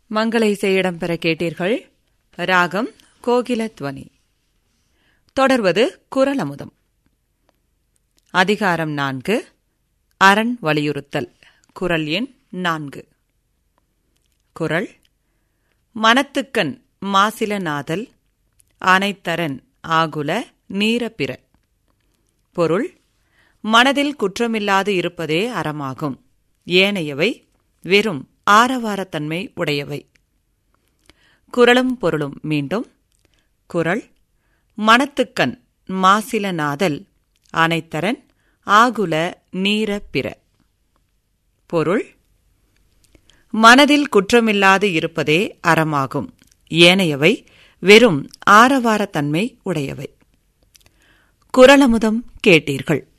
மங்கள இசை இடம்பெற கேட்டீர்கள் ராகம் கோகிலத்வனி தொடர்வது குரலமுதம் அதிகாரம் நான்கு அரண் வலியுறுத்தல் குரல் எண் நான்கு குரல் மனத்துக்கண் மாசிலநாதல் அனைத்தரன் ஆகுல நீரப்பிற பொருள் மனதில் குற்றமில்லாது இருப்பதே அறமாகும் ஏனையவை வெறும் ஆரவாரத்தன்மை உடையவை குரலும் பொருளும் மீண்டும் குரல் மனத்துக்கண் மாசிலநாதல் அனைத்தரன் ஆகுல நீர பிற பொருள் மனதில் குற்றமில்லாது இருப்பதே அறமாகும் ஏனையவை வெறும் ஆரவாரத்தன்மை உடையவை குரலமுதம் கேட்டீர்கள்